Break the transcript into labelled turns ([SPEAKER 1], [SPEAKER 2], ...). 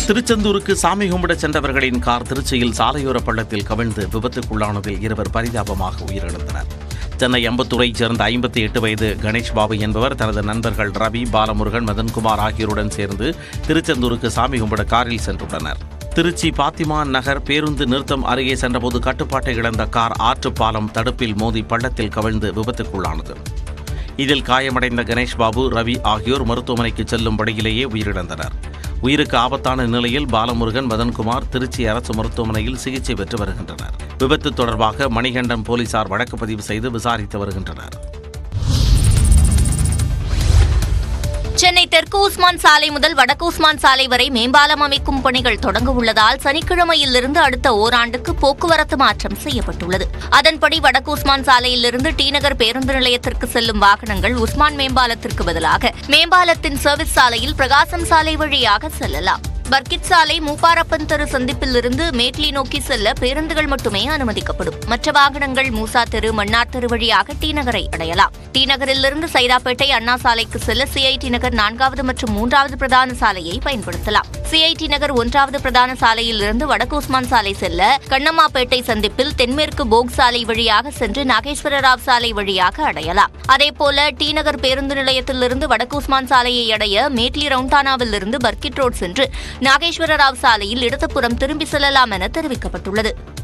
[SPEAKER 1] திருச்செந்தூருக்கு சாமி கும்பிட சென்றவர்களின் கார் திருச்சியில் சாலையோர பள்ளத்தில் கவிழ்ந்து விபத்துக்குள்ளானதில் இருவர் பரிதாபமாக உயிரிழந்தனர் சென்னை அம்பத்தூரைச் சேர்ந்த ஐம்பத்தி எட்டு வயது கணேஷ் பாபு என்பவர் தனது நண்பர்கள் ரவி பாலமுருகன் மதன்குமார் ஆகியோருடன் சேர்ந்து திருச்செந்தூருக்கு சாமி கும்பிட காரில் சென்றுள்ளனர் திருச்சி பாத்திமா நகர் பேருந்து நிறுத்தம் அருகே சென்றபோது கட்டுப்பாட்டை இழந்த கார் ஆற்றுப்பாலம் தடுப்பில் மோதி பள்ளத்தில் கவிழ்ந்து விபத்துக்குள்ளானது இதில் காயமடைந்த கணேஷ் பாபு ரவி ஆகியோர் மருத்துவமனைக்கு செல்லும் வழியிலேயே உயிரிழந்தனர் உயிருக்கு ஆபத்தான நிலையில் பாலமுருகன் மதன்குமார் திருச்சி அரசு மருத்துவமனையில் சிகிச்சை பெற்று வருகின்றனர் விபத்து தொடர்பாக மணிகண்டம் போலீசார் வழக்கு பதிவு செய்து விசாரித்து வருகின்றனர்
[SPEAKER 2] சென்னை தெற்கு உஸ்மான் சாலை முதல் வடக்கு உஸ்மான் சாலை வரை மேம்பாலம் அமைக்கும் பணிகள் தொடங்க உள்ளதால் சனிக்கிழமையிலிருந்து அடுத்த ஓராண்டுக்கு போக்குவரத்து மாற்றம் செய்யப்பட்டுள்ளது அதன்படி வடக்கு உஸ்மான் சாலையிலிருந்து டி நகர் பேருந்து நிலையத்திற்கு செல்லும் வாகனங்கள் உஸ்மான் மேம்பாலத்திற்கு பதிலாக மேம்பாலத்தின் சர்வீஸ் சாலையில் பிரகாசம் சாலை வழியாக செல்லலாம் பர்கிட் சாலை மூப்பாரப்பன் தெரு சந்திப்பிலிருந்து மேட்லி நோக்கி செல்ல பேருந்துகள் மட்டுமே அனுமதிக்கப்படும் மற்ற வாகனங்கள் மூசா தெரு மன்னார் தெரு வழியாக டி நகரை அடையலாம் டி நகரிலிருந்து சைதாப்பேட்டை அண்ணா சாலைக்கு செல்ல சிஐடி நகர் நான்காவது மற்றும் மூன்றாவது பிரதான சாலையை பயன்படுத்தலாம் சிஐடி நகர் ஒன்றாவது பிரதான சாலையில் இருந்து வடக்கு உஸ்மான் சாலை செல்ல கண்ணம்மாப்பேட்டை சந்திப்பில் தென்மேற்கு போக் சாலை வழியாக சென்று நாகேஸ்வர ராவ் சாலை வழியாக அடையலாம் அதேபோல டி நகர் பேருந்து நிலையத்திலிருந்து வடக்கு உஸ்மான் சாலையை அடைய மேட்லி ரவுண்டானாவில் இருந்து பர்கிட் ரோட் சென்று நாகேஸ்வர ராவ் சாலையில் இடதுபுறம் திரும்பி செல்லலாம் என தெரிவிக்கப்பட்டுள்ளது